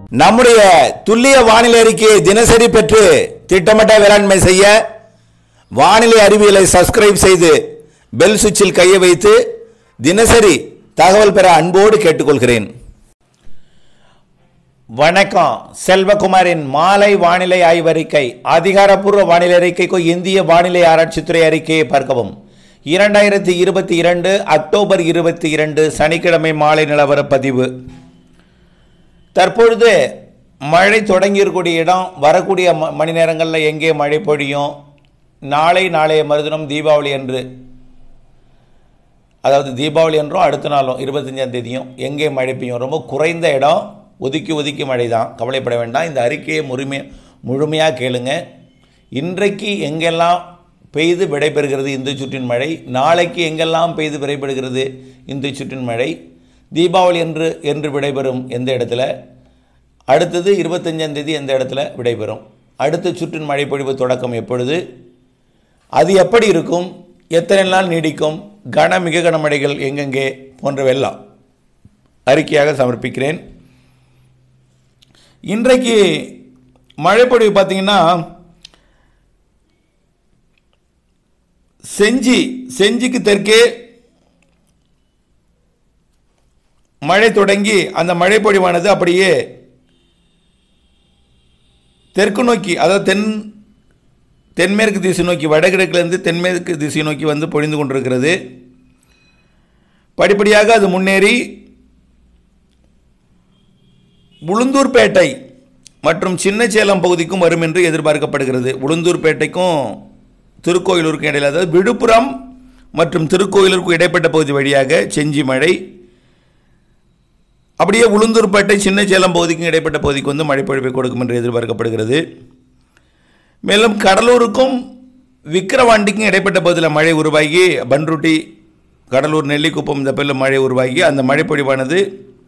நம்முடைய துல்லிய வானிலை அறிக்கையை தினசரி பெற்று திட்டமிட்ட வேளாண்மை செய்ய வானிலை அறிவியலை சப்ஸ்கிரைப் செய்து பெல் சுவிட்சில் கையை வைத்து தினசரி தகவல் பெற அன்போடு கேட்டுக்கொள்கிறேன் வணக்கம் செல்வகுமாரின் மாலை வானிலை ஆய்வறிக்கை அதிகாரப்பூர்வ வானிலை அறிக்கைக்கு இந்திய வானிலை ஆராய்ச்சித்துறை அறிக்கையை பார்க்கவும் இரண்டாயிரத்தி இருபத்தி இரண்டு அக்டோபர் இருபத்தி இரண்டு சனிக்கிழமை மாலை நிலவர பதிவு தற்பொழுது மழை தொடங்கியிருக்கக்கூடிய இடம் வரக்கூடிய ம- மணி நேரங்களில் எங்கே மழை பொழியும் நாளை நாளைய மறுதினம் தீபாவளி அன்று அதாவது தீபாவளி என்றும் அடுத்த நாளும் இருபத்தஞ்சாம் தேதியும் எங்கே மழை பெய்யும் ரொம்ப குறைந்த இடம் ஒதுக்கி ஒதுக்கி மழை தான் கவலைப்பட வேண்டாம் இந்த அறிக்கையை முழுமை முழுமையாக கேளுங்க இன்றைக்கு எங்கெல்லாம் பெய்து விடைபெறுகிறது இந்த சுற்றின் மழை நாளைக்கு எங்கெல்லாம் பெய்து விடைபெறுகிறது இந்த சுற்றின் மழை தீபாவளி என்று என்று விடைபெறும் எந்த இடத்துல அடுத்தது இருபத்தஞ்சாம் தேதி எந்த இடத்துல விடைபெறும் அடுத்த சுற்றின் மழை பொழிவு தொடக்கம் எப்பொழுது அது எப்படி இருக்கும் எத்தனை நாள் நீடிக்கும் கன மிக கனமழைகள் எங்கெங்கே போன்றவெல்லாம் அறிக்கையாக சமர்ப்பிக்கிறேன் இன்றைக்கு மழைப்பொழிவு பார்த்தீங்கன்னா செஞ்சி செஞ்சிக்கு தெற்கே மழை தொடங்கி அந்த மழைப்பொழிவானது அப்படியே தெற்கு நோக்கி அதாவது தென் தென்மேற்கு திசை நோக்கி வடகிழக்கிலிருந்து தென்மேற்கு திசை நோக்கி வந்து பொழிந்து கொண்டிருக்கிறது படிப்படியாக அது முன்னேறி உளுந்தூர்பேட்டை மற்றும் சின்னசேலம் பகுதிக்கும் வரும் என்று எதிர்பார்க்கப்படுகிறது உளுந்தூர்பேட்டைக்கும் திருக்கோயிலூருக்கும் இடையில் அதாவது விழுப்புரம் மற்றும் திருக்கோயிலூருக்கும் இடைப்பட்ட பகுதி வழியாக செஞ்சி மழை அப்படியே உளுந்தூர்பேட்டை சின்னசேலம் பகுதிக்கும் இடைப்பட்ட பகுதிக்கு வந்து மழைப்பொழிவை கொடுக்கும் என்று எதிர்பார்க்கப்படுகிறது மேலும் கடலூருக்கும் விக்கிரவாண்டிக்கும் இடைப்பட்ட பகுதியில் மழை உருவாகி பன்ருட்டி கடலூர் நெல்லிக்குப்பம் இந்த பகுதியில் மழை உருவாகி அந்த மழைப்பொழிவானது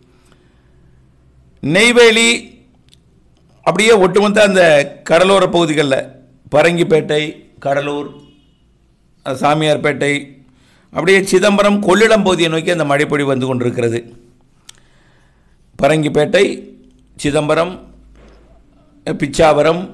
நெய்வேலி அப்படியே ஒட்டுமொத்த அந்த கடலோர பகுதிகளில் பரங்கிப்பேட்டை கடலூர் அஹ், சாமியார்பேட்டை அப்படியே சிதம்பரம் கொள்ளிடம் பகுதியை நோக்கி அந்த மழைப்பொழிவு வந்து கொண்டிருக்கிறது பரங்கிப்பேட்டை சிதம்பரம் பிச்சாவரம்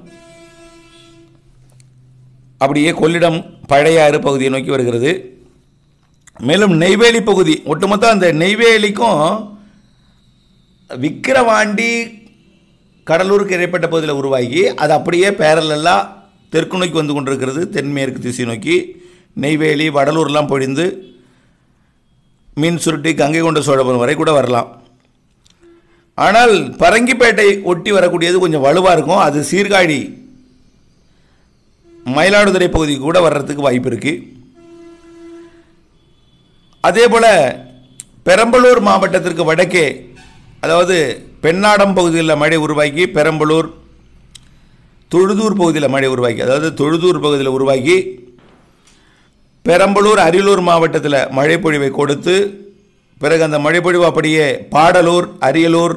அப்படியே கொள்ளிடம் பழையாறு பகுதியை நோக்கி வருகிறது மேலும் நெய்வேலி பகுதி ஒட்டுமொத்த அந்த நெய்வேலிக்கும் விக்கிரவாண்டி கடலூருக்கு இடைப்பட்ட பகுதியில் உருவாகி அது அப்படியே பேரலெல்லாம் தெற்கு நோக்கி வந்து கொண்டிருக்கிறது தென்மேற்கு திசை நோக்கி நெய்வேலி வடலூர்லாம் பொழிந்து மீன் சுருட்டி கங்கை கொண்ட சோழபுரம் வரை கூட வரலாம் ஆனால் பரங்கிப்பேட்டை ஒட்டி வரக்கூடியது கொஞ்சம் வலுவாக இருக்கும் அது சீர்காழி மயிலாடுதுறை பகுதிக்கு கூட வர்றதுக்கு வாய்ப்பு இருக்குது அதே போல் பெரம்பலூர் மாவட்டத்திற்கு வடக்கே அதாவது பெண்ணாடம் பகுதியில் மழை உருவாக்கி பெரம்பலூர் தொழுதூர் பகுதியில் மழை உருவாக்கி அதாவது தொழுதூர் பகுதியில் உருவாக்கி பெரம்பலூர் அரியலூர் மாவட்டத்தில் மழை பொழிவை கொடுத்து பிறகு அந்த மழை பொழிவு அப்படியே பாடலூர் அரியலூர்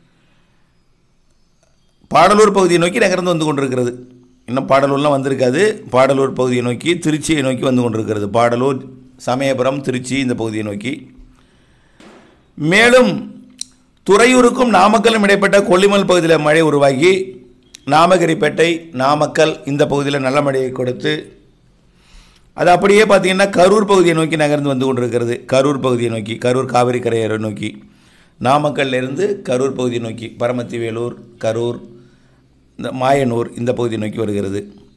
பாடலூர் பகுதியை நோக்கி நகர்ந்து வந்து கொண்டிருக்கிறது இன்னும் பாடலூர்லாம் வந்திருக்காது பாடலூர் பகுதியை நோக்கி திருச்சியை நோக்கி வந்து கொண்டிருக்கிறது பாடலூர் சமயபுரம் திருச்சி இந்த பகுதியை நோக்கி மேலும் துறையூருக்கும் நாமக்கலும் இடைப்பட்ட கொல்லிமல் பகுதியில் மழை உருவாகி நாமகிரிப்பேட்டை நாமக்கல் இந்த பகுதியில் நல்ல மழையை கொடுத்து அது அப்படியே பார்த்தீங்கன்னா கரூர் பகுதியை நோக்கி நகர்ந்து வந்து கொண்டிருக்கிறது கரூர் பகுதியை நோக்கி கரூர் காவிரி கரையோரை நோக்கி நாமக்கல்ல இருந்து கரூர் பகுதியை நோக்கி பரமத்தி வேலூர் கரூர் இந்த மாயனூர் இந்த பகுதியை நோக்கி வருகிறது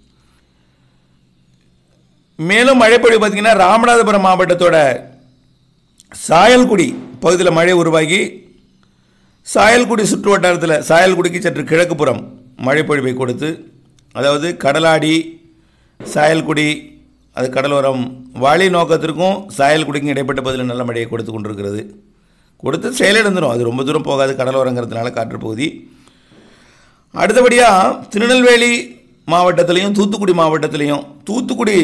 மேலும் மழைப்பொழிவு பார்த்தீங்கன்னா ராமநாதபுரம் மாவட்டத்தோட சாயல்குடி பகுதியில் மழை உருவாகி சாயல்குடி சுற்று வட்டாரத்தில் சாயல்குடிக்கு சற்று கிழக்குப்புறம் மழைப்பொழிவை கொடுத்து அதாவது கடலாடி சாயல்குடி அது கடலோரம் வாளி நோக்கத்திற்கும் சாயல்குடிக்கும் இடைப்பட்ட பகுதியில் நல்ல மழையை கொடுத்து கொண்டிருக்கிறது கொடுத்து செயலிழந்துடும் அது ரொம்ப தூரம் போகாது கடலோரங்கிறதுனால காற்று பகுதி அடுத்தபடியாக திருநெல்வேலி மாவட்டத்திலையும் தூத்துக்குடி மாவட்டத்திலையும் தூத்துக்குடி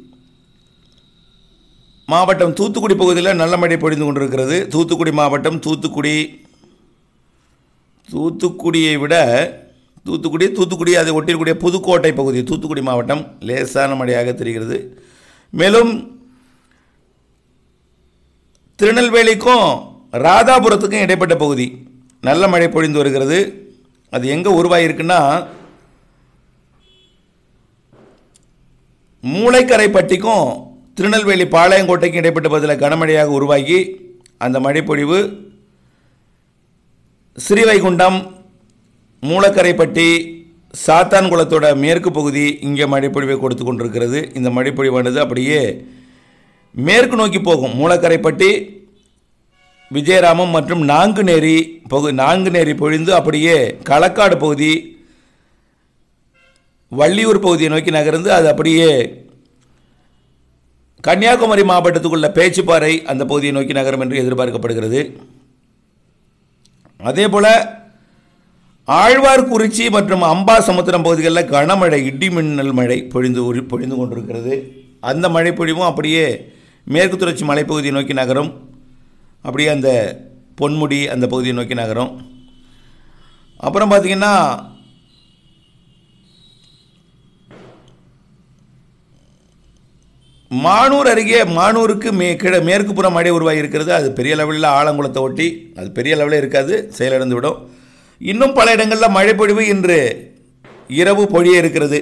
மாவட்டம் தூத்துக்குடி பகுதியில் நல்ல மழை பொழிந்து கொண்டிருக்கிறது தூத்துக்குடி மாவட்டம் தூத்துக்குடி தூத்துக்குடியை விட தூத்துக்குடி தூத்துக்குடி அதை ஒட்டியிருக்கூடிய புதுக்கோட்டை பகுதி தூத்துக்குடி மாவட்டம் லேசான மழையாக தெரிகிறது மேலும் திருநெல்வேலிக்கும் ராதாபுரத்துக்கும் இடைப்பட்ட பகுதி நல்ல மழை பொழிந்து வருகிறது அது எங்கே உருவாகிருக்குன்னா மூளைக்கரைப்பட்டிக்கும் திருநெல்வேலி பாளையங்கோட்டைக்கும் இடைப்பட்ட பகுதியில் கனமழையாக உருவாகி அந்த மழைப்பொழிவு ஸ்ரீவைகுண்டம் மூலக்கரைப்பட்டி சாத்தான்குளத்தோட மேற்கு பகுதி இங்கே மழைப்பொழிவை கொடுத்து கொண்டிருக்கிறது இந்த மழைப்பொழிவானது அப்படியே மேற்கு நோக்கி போகும் மூலக்கரைப்பட்டி விஜயராமம் மற்றும் நான்குநேரி பகு நான்குநேரி பொழிந்து அப்படியே களக்காடு பகுதி வள்ளியூர் பகுதியை நோக்கி நகர்ந்து அது அப்படியே கன்னியாகுமரி மாவட்டத்துக்குள்ள பேச்சுப்பாறை அந்த பகுதியை நோக்கி நகரும் என்று எதிர்பார்க்கப்படுகிறது அதே போல் ஆழ்வார்குறிச்சி மற்றும் அம்பா சமுத்திரம் பகுதிகளில் கனமழை இடி மின்னல் மழை பொழிந்து உரி- பொழிந்து கொண்டிருக்கிறது அந்த மழை பொழிவும் அப்படியே மேற்கு தொடர்ச்சி மலைப்பகுதியை நோக்கி நகரும் அப்படியே அந்த பொன்முடி அந்த பகுதியை நோக்கி நகரும் அப்புறம் பார்த்திங்கன்னா மானூர் அருகே மானூருக்கு மே கிழ மேற்கு புறம் மழை உருவாகி இருக்கிறது அது பெரிய லெவலில் ஆலங்குளத்தை ஒட்டி அது பெரிய லெவலில் இருக்காது செயலிழந்து விடும் இன்னும் பல இடங்களில் மழை பொழிவு இன்று இரவு பொழிய இருக்கிறது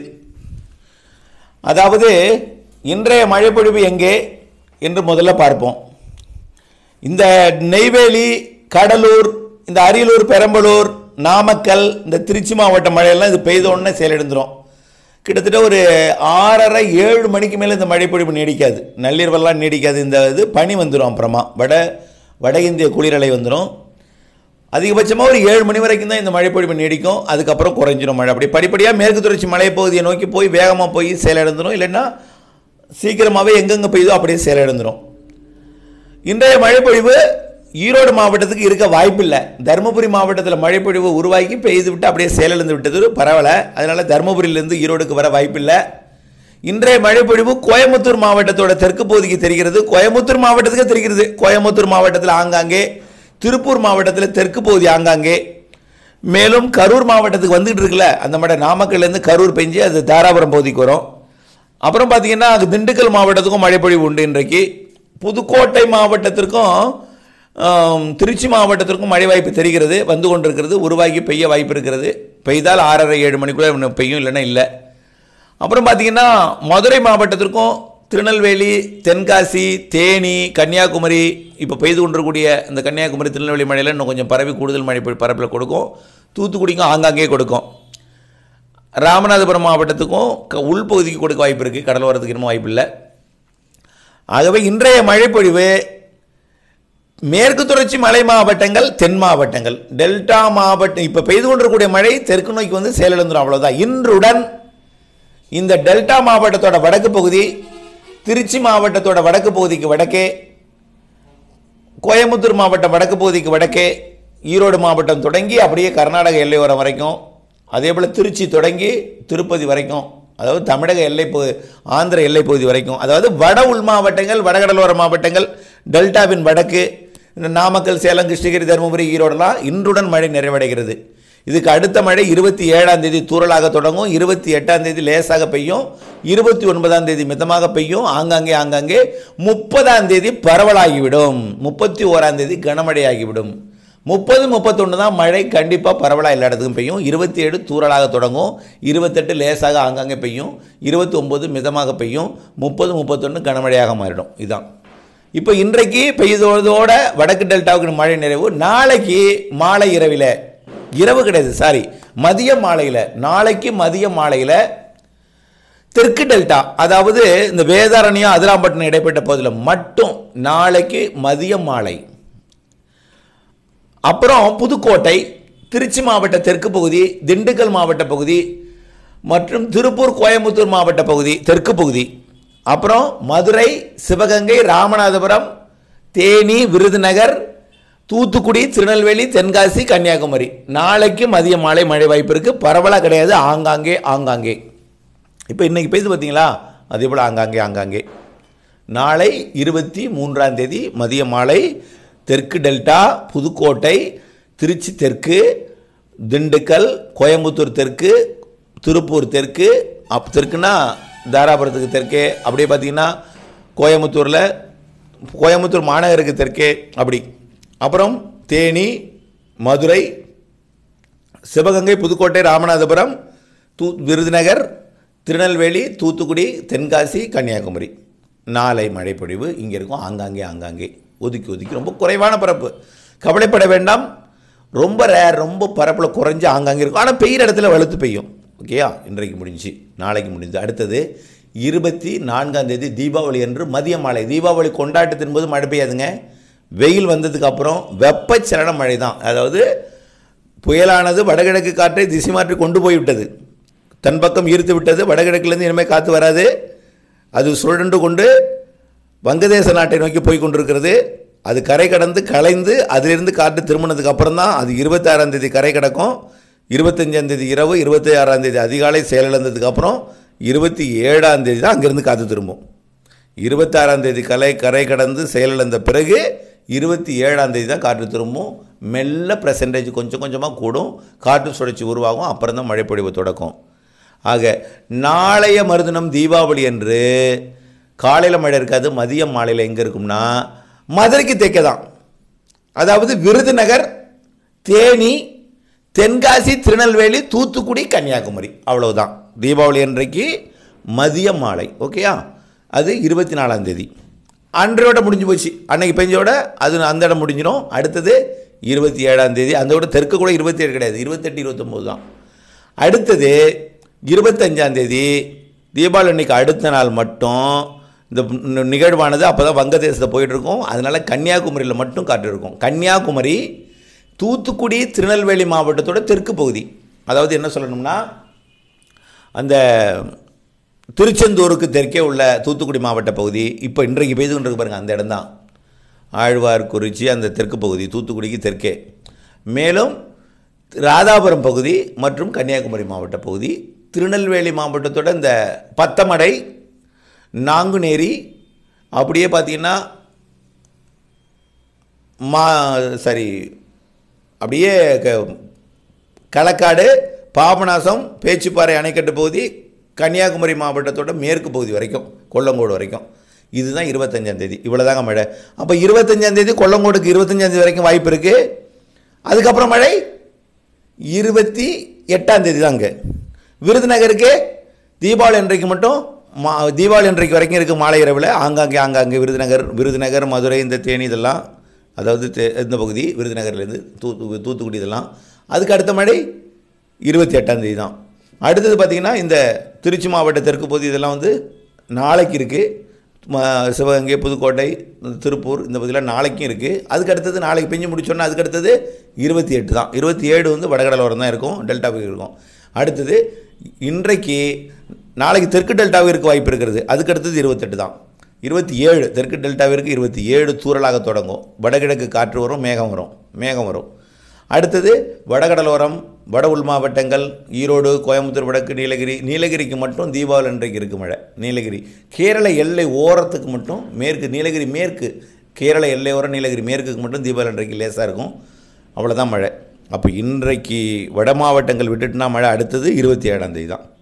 அதாவது இன்றைய மழை பொழிவு எங்கே என்று முதல்ல பார்ப்போம் இந்த நெய்வேலி கடலூர் இந்த அரியலூர் பெரம்பலூர் நாமக்கல் இந்த திருச்சி மாவட்ட மழையெல்லாம் இது பெய்த உடனே செயலிழந்துரும் கிட்டத்தட்ட ஒரு ஆறரை ஏழு மணிக்கு மேலே இந்த மழைப்பொழிவு நீடிக்காது நள்ளிரவெல்லாம் நீடிக்காது இந்த இது பனி வந்துடும் அப்புறமா வட வட இந்திய குளிரலை வந்துடும் அதிகபட்சமாக ஒரு ஏழு மணி வரைக்கும் தான் இந்த மழைப்பொழிவு நீடிக்கும் அதுக்கப்புறம் குறைஞ்சிரும் மழை அப்படி படிப்படியாக மேற்கு தொடர்ச்சி மலைப்பகுதியை நோக்கி போய் வேகமாக போய் செயலிழந்துடும் இல்லைன்னா சீக்கிரமாகவே எங்கெங்கே பெய்யுதோ அப்படியே செயலிழந்துடும் இன்றைய மழைப்பொழிவு ஈரோடு மாவட்டத்துக்கு இருக்க வாய்ப்பில்லை தருமபுரி மாவட்டத்தில் மழைப்பொழிவு உருவாக்கி பெய்து விட்டு அப்படியே செயலிழந்து விட்டது பரவலை அதனால் தருமபுரியிலேருந்து ஈரோடுக்கு வர வாய்ப்பில்லை இன்றைய மழைப்பொழிவு கோயம்புத்தூர் மாவட்டத்தோட தெற்கு பகுதிக்கு தெரிகிறது கோயம்புத்தூர் மாவட்டத்துக்கு தெரிகிறது கோயம்புத்தூர் மாவட்டத்தில் ஆங்காங்கே திருப்பூர் மாவட்டத்தில் தெற்கு பகுதி ஆங்காங்கே மேலும் கரூர் மாவட்டத்துக்கு வந்துகிட்டு இருக்குல்ல அந்த மாதிரி நாமக்கல்லேருந்து கரூர் பெஞ்சு அது தாராபுரம் பகுதிக்கு வரும் அப்புறம் பார்த்தீங்கன்னா அங்கே திண்டுக்கல் மாவட்டத்துக்கும் மழைப்பொழிவு உண்டு இன்றைக்கு புதுக்கோட்டை மாவட்டத்திற்கும் ஆம், திருச்சி மாவட்டத்திற்கும் மழை வாய்ப்பு தெரிகிறது வந்து கொண்டிருக்கிறது உருவாகி பெய்ய வாய்ப்பு இருக்கிறது பெய்தால் ஆறரை ஏழு மணிக்குள்ளே பெய்யும் இல்லைன்னா இல்லை அப்புறம் பார்த்தீங்கன்னா மதுரை மாவட்டத்திற்கும் திருநெல்வேலி தென்காசி தேனி கன்னியாகுமரி இப்போ பெய்து கொண்டிருக்கக்கூடிய இந்த கன்னியாகுமரி திருநெல்வேலி மழையில் இன்னும் கொஞ்சம் பரவி கூடுதல் மழை பொழி- பரப்பில் கொடுக்கும் தூத்துக்குடிக்கும் ஆங்காங்கே கொடுக்கும் ராமநாதபுரம் மாவட்டத்துக்கும் க- உள்பகுதிக்கு கொடுக்க வாய்ப்பு இருக்குது கடலோரத்துக்கு இன்னும் வாய்ப்பு இல்லை ஆகவே இன்றைய மழைப்பொழிவு மேற்கு தொடர்ச்சி மலை மாவட்டங்கள் தென் மாவட்டங்கள் டெல்டா மாவட்டம் இப்போ பெய்து கொண்டிருக்கக்கூடிய மழை தெற்கு நோக்கி வந்து செயலிழந்துடும் அவ்வளோதான் இன்றுடன் இந்த டெல்டா மாவட்டத்தோட வடக்கு பகுதி திருச்சி மாவட்டத்தோட வடக்கு பகுதிக்கு வடக்கே கோயம்புத்தூர் மாவட்டம் வடக்கு பகுதிக்கு வடக்கே ஈரோடு மாவட்டம் தொடங்கி அப்படியே கர்நாடக எல்லையோரம் வரைக்கும் அதே போல் திருச்சி தொடங்கி திருப்பதி வரைக்கும் அதாவது தமிழக எல்லை பகு ஆந்திர எல்லை பகுதி வரைக்கும் அதாவது வட உள் மாவட்டங்கள் வடகடலோர மாவட்டங்கள் டெல்டாவின் வடக்கு இந்த நாமக்கல் சேலம் கிருஷ்ணகிரி தருமபுரி ஈரோடெல்லாம் இன்றுடன் மழை நிறைவடைகிறது இதுக்கு அடுத்த மழை இருபத்தி ஏழாம் தேதி தூறலாக தொடங்கும் இருபத்தி எட்டாம் தேதி லேசாக பெய்யும் இருபத்தி ஒன்பதாம் தேதி மிதமாக பெய்யும் ஆங்காங்கே ஆங்காங்கே முப்பதாம் தேதி பரவலாகிவிடும் முப்பத்தி ஓராம் தேதி கனமழையாகிவிடும் முப்பது முப்பத்தொன்று தான் மழை கண்டிப்பாக பரவலாக எல்லா இடத்துக்கும் பெய்யும் இருபத்தி ஏழு தூறலாக தொடங்கும் இருபத்தெட்டு லேசாக ஆங்காங்கே பெய்யும் இருபத்தி ஒம்பது மிதமாக பெய்யும் முப்பது முப்பத்தொன்று கனமழையாக மாறிடும் இதுதான் இப்போ இன்றைக்கு பெய்தோட வடக்கு டெல்டாவுக்கு மழை நிறைவு நாளைக்கு மாலை இரவில் இரவு கிடையாது சாரி மதிய மாலையில் நாளைக்கு மதிய மாலையில் தெற்கு டெல்டா அதாவது இந்த வேதாரண்யம் அதிராம்பட்டினம் இடைப்பட்ட பகுதியில் மட்டும் நாளைக்கு மதிய மாலை அப்புறம் புதுக்கோட்டை திருச்சி மாவட்ட தெற்கு பகுதி திண்டுக்கல் மாவட்ட பகுதி மற்றும் திருப்பூர் கோயம்புத்தூர் மாவட்ட பகுதி தெற்கு பகுதி அப்புறம் மதுரை சிவகங்கை ராமநாதபுரம் தேனி விருதுநகர் தூத்துக்குடி திருநெல்வேலி தென்காசி கன்னியாகுமரி நாளைக்கு மதிய மாலை மழை வாய்ப்பு இருக்குது பரவலாக கிடையாது ஆங்காங்கே ஆங்காங்கே இப்போ இன்றைக்கி பெய்து பார்த்தீங்களா அதே போல் ஆங்காங்கே ஆங்காங்கே நாளை இருபத்தி மூன்றாம் தேதி மதிய மாலை தெற்கு டெல்டா புதுக்கோட்டை திருச்சி தெற்கு திண்டுக்கல் கோயம்புத்தூர் தெற்கு திருப்பூர் தெற்கு அப் தெற்குனா தாராபுரத்துக்கு தெற்கே அப்படியே பார்த்தீங்கன்னா கோயம்புத்தூரில் கோயம்புத்தூர் மாநகருக்கு தெற்கே அப்படி அப்புறம் தேனி மதுரை சிவகங்கை புதுக்கோட்டை ராமநாதபுரம் தூ விருதுநகர் திருநெல்வேலி தூத்துக்குடி தென்காசி கன்னியாகுமரி நாளை மழைப்பொழிவு இங்கே இருக்கும் ஆங்காங்கே ஆங்காங்கே ஒதுக்கி ஒதுக்கி ரொம்ப குறைவான பரப்பு கவலைப்பட வேண்டாம் ரொம்ப ரேர் ரொம்ப பரப்பில் குறைஞ்சு ஆங்காங்கே இருக்கும் ஆனால் பெய்கிற இடத்துல வெளுத்து பெய்யும் ஓகேயா இன்றைக்கு முடிஞ்சு நாளைக்கு முடிஞ்சு அடுத்தது இருபத்தி நான்காம் தேதி தீபாவளி அன்று மதிய மாலை தீபாவளி கொண்டாட்டத்தின் போது மழை பெய்யாதுங்க வெயில் வந்ததுக்கு அப்புறம் வெப்பச்சலன மழை தான் அதாவது புயலானது வடகிழக்கு காற்றை திசை மாற்றி கொண்டு போய்விட்டது தன் பக்கம் ஈர்த்து விட்டது வடகிழக்கிலிருந்து இனிமேல் காற்று வராது அது சுழன்று கொண்டு வங்கதேச நாட்டை நோக்கி போய் கொண்டிருக்கிறது அது கரை கடந்து கலைந்து அதிலிருந்து காற்று திரும்பினதுக்கு அப்புறம் தான் அது இருபத்தாறாம் தேதி கரை கடக்கும் இருபத்தஞ்சாம் தேதி இரவு இருபத்தி ஆறாம் தேதி அதிகாலை செயலிழந்ததுக்கு அப்புறம் இருபத்தி ஏழாம் தேதி தான் அங்கேருந்து காற்று திரும்பும் இருபத்தாறாம் தேதி கலை கரை கடந்து செயலிழந்த பிறகு இருபத்தி ஏழாம் தேதி தான் காற்று திரும்பும் மெல்ல பர்சன்டேஜ் கொஞ்சம் கொஞ்சமாக கூடும் காற்று சுழற்சி உருவாகும் அப்புறம் தான் மழைப்பொழிவு தொடக்கும் ஆக நாளைய மறுதினம் தீபாவளி அன்று காலையில் மழை இருக்காது மதியம் மாலையில் எங்கே இருக்கும்னா மதுரைக்கு தெற்கே தான் அதாவது விருதுநகர் தேனி தென்காசி திருநெல்வேலி தூத்துக்குடி கன்னியாகுமரி அவ்வளவுதான் தீபாவளி அன்றைக்கு மதிய மாலை ஓகேயா அது இருபத்தி நாலாம் தேதி அன்றையோட முடிஞ்சு போச்சு அன்னைக்கு பெஞ்சோட அது அந்த இடம் முடிஞ்சிடும் அடுத்தது இருபத்தி ஏழாம் தேதி அந்த விட தெற்கு கூட இருபத்தி ஏழு கிடையாது இருபத்தெட்டு இருபத்தொம்போது தான் அடுத்தது இருபத்தஞ்சாம் தேதி தீபாவளி அன்னைக்கு அடுத்த நாள் மட்டும் இந்த நி- நிகழ்வானது அப்போ தான் வங்கதேசத்தை போயிட்டு இருக்கும் அதனால கன்னியாகுமரியில் மட்டும் காற்று இருக்கும் கன்னியாகுமரி தூத்துக்குடி திருநெல்வேலி மாவட்டத்தோட தெற்கு பகுதி அதாவது என்ன சொல்லணும்னா அந்த திருச்செந்தூருக்கு தெற்கே உள்ள தூத்துக்குடி மாவட்ட பகுதி இப்போ இன்றைக்கு பெய்து கொண்டிருக்கு பாருங்க அந்த இடம்தான் ஆழ்வார்குறிச்சி அந்த தெற்கு பகுதி தூத்துக்குடிக்கு தெற்கே மேலும் ராதாபுரம் பகுதி மற்றும் கன்னியாகுமரி மாவட்ட பகுதி திருநெல்வேலி மாவட்டத்தோட இந்த பத்தமடை நாங்குநேரி அப்படியே பார்த்தீங்கன்னா மா சரி அப்படியே க- களக்காடு பாபநாசம் பேச்சுப்பாறை அணைக்கட்டு பகுதி கன்னியாகுமரி மாவட்டத்தோட மேற்கு பகுதி வரைக்கும் கொல்லங்கோடு வரைக்கும் இதுதான் இருபத்தஞ்சாம் தேதி இவ்வளோதாங்க மழை அப்போ இருபத்தஞ்சாம் தேதி கொல்லங்கோடுக்கு இருபத்தஞ்சாம் தேதி வரைக்கும் வாய்ப்பு இருக்குது அதுக்கப்புறம் மழை இருபத்தி எட்டாம் தேதி தாங்க விருதுநகருக்கு தீபாவளி அன்றைக்கு மட்டும் மா தீபாவளி அன்றைக்கு வரைக்கும் இருக்குது மாலை இரவில் ஆங்காங்கே ஆங்காங்கே விருதுநகர் விருதுநகர் மதுரை இந்த தேனி இதெல்லாம் அதாவது தே- இந்த பகுதி விருதுநகர்லேருந்து தூத்து தூத்துக்குடி இதெல்லாம் அதுக்கு அடுத்த மழை இருபத்தி எட்டாம் தேதி தான் அடுத்தது பார்த்திங்கன்னா இந்த திருச்சி மாவட்ட தெற்கு பகுதி இதெல்லாம் வந்து நாளைக்கு இருக்குது சிவகங்கை புதுக்கோட்டை திருப்பூர் இந்த பகுதியில் நாளைக்கும் இருக்குது அதுக்கு அடுத்தது நாளைக்கு பெஞ்சு முடிச்சோன்னா அதுக்கு அடுத்தது இருபத்தி எட்டு தான் இருபத்தி ஏழு வந்து வடகடலோரம் தான் இருக்கும் டெல்டாவுக்கு இருக்கும் அடுத்தது இன்றைக்கு நாளைக்கு தெற்கு டெல்டாவிற்கு வாய்ப்பு இருக்கிறது அதுக்கு அடுத்தது இருபத்தெட்டு தான் இருபத்தி ஏழு தெற்கு டெல்டாவிற்கு இருபத்தி ஏழு தூறலாக தொடங்கும் வடகிழக்கு காற்று வரும் மேகம் வரும் மேகம் வரும் அடுத்தது வடகடலோரம் வட உள் மாவட்டங்கள் ஈரோடு கோயம்புத்தூர் வடக்கு நீலகிரி நீலகிரிக்கு மட்டும் தீபாவளி அன்றைக்கு இருக்கு மழை நீலகிரி கேரள எல்லை ஓரத்துக்கு மட்டும் மேற்கு நீலகிரி மேற்கு கேரள எல்லை ஓரம் நீலகிரி மேற்குக்கு மட்டும் தீபாவளி அன்றைக்கு லேசாக இருக்கும் அவ்வளோதான் மழை அப்போ இன்றைக்கு வட மாவட்டங்கள் விட்டுட்டுனா மழை அடுத்தது இருபத்தி ஏழாம் தேதி தான்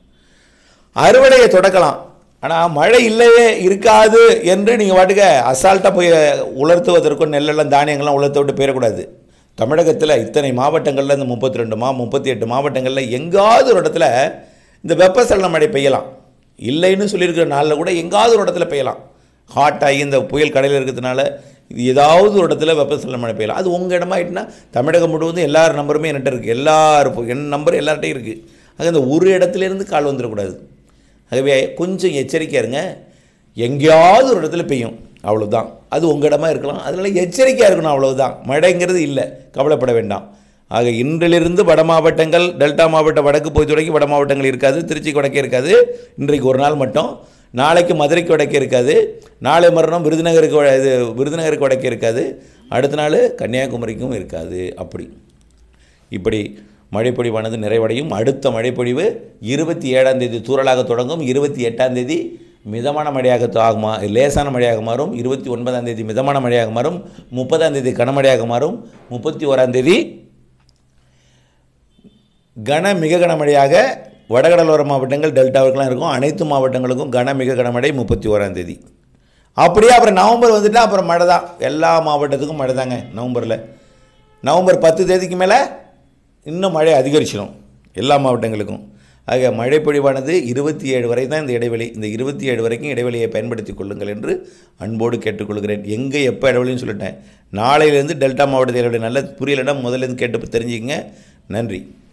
அறுவடையை தொடக்கலாம் ஆனால் மழை இல்லவே இருக்காது என்று நீங்கள் வாட்டுக்க அசால்ட்டாக போய் உலர்த்துவதற்கும் நெல்லெல்லாம் தானியங்கள்லாம் உலர்த்த விட்டு போயிடக்கூடாது தமிழகத்தில் இத்தனை மாவட்டங்களில் இந்த முப்பத்தி ரெண்டு மா முப்பத்தி எட்டு மாவட்டங்களில் எங்காவது ஒரு இடத்துல இந்த வெப்பசலன மழை பெய்யலாம் இல்லைன்னு சொல்லியிருக்கிற நாளில் கூட எங்காவது ஒரு இடத்துல பெய்யலாம் ஹாட் ஆகி இந்த புயல் கடையில் இருக்கிறதுனால இது ஏதாவது ஒரு இடத்துல வெப்பசலன மழை பெய்யலாம் அது உங்கள் இடமாயிட்டுனா தமிழகம் முழுவதும் எல்லார் நம்பருமே என்கிட்ட இருக்குது எல்லார் என் நம்பர் எல்லார்ட்டையும் இருக்குது ஆக இந்த ஒரு இடத்துலேருந்து கால் வந்துடக்கூடாது ஆகவே கொஞ்சம் எச்சரிக்கையாக இருங்க எங்கேயாவது ஒரு இடத்துல பெய்யும் அவ்வளவுதான் அது உங்கள் இடமா இருக்கலாம் அதனால் எச்சரிக்கையாக இருக்கணும் அவ்வளவுதான் மழைங்கிறது இல்லை கவலைப்பட வேண்டாம் ஆக இன்றிலிருந்து வட மாவட்டங்கள் டெல்டா மாவட்ட வடக்கு போய் தொடங்கி வட மாவட்டங்கள் இருக்காது திருச்சிக்கு வடக்கே இருக்காது இன்றைக்கு ஒரு நாள் மட்டும் நாளைக்கு மதுரைக்கு வடக்கே இருக்காது நாளை மறுநாள் விருதுநகருக்கு வ- இது விருதுநகருக்கு வடக்கே இருக்காது அடுத்த நாள் கன்னியாகுமரிக்கும் இருக்காது அப்படி இப்படி மழைப்பொழிவானது நிறைவடையும் அடுத்த மழைப்பொழிவு இருபத்தி ஏழாம் தேதி தூறலாக தொடங்கும் இருபத்தி எட்டாம் தேதி மிதமான மழையாக ஆகுமா லேசான மழையாக மாறும் இருபத்தி ஒன்பதாம் தேதி மிதமான மழையாக மாறும் முப்பதாம் தேதி கனமழையாக மாறும் முப்பத்தி ஓராம் தேதி கன மிக கனமழையாக வடகடலோர மாவட்டங்கள் டெல்டாவுக்கெல்லாம் இருக்கும் அனைத்து மாவட்டங்களுக்கும் கன மிக கனமழை முப்பத்தி ஓராம் தேதி அப்படியே அப்புறம் நவம்பர் வந்துட்டா அப்புறம் மழை தான் எல்லா மாவட்டத்துக்கும் மழை தாங்க நவம்பரில் நவம்பர் பத்து தேதிக்கு மேலே இன்னும் மழை அதிகரிச்சிடும் எல்லா மாவட்டங்களுக்கும் ஆக மழைப்பொழிவானது இருபத்தி ஏழு வரை தான் இந்த இடைவெளி இந்த இருபத்தி ஏழு வரைக்கும் இடைவெளியை பயன்படுத்திக் கொள்ளுங்கள் என்று அன்போடு கேட்டுக்கொள்கிறேன் எங்கே எப்போ இடைவெளின்னு சொல்லிட்டேன் நாளையிலேருந்து டெல்டா மாவட்டத்தில் இடைவெளி நல்ல புரியலைன்னா முதல்ல இருந்து கேட்டு தெரிஞ்சுக்கங்க நன்றி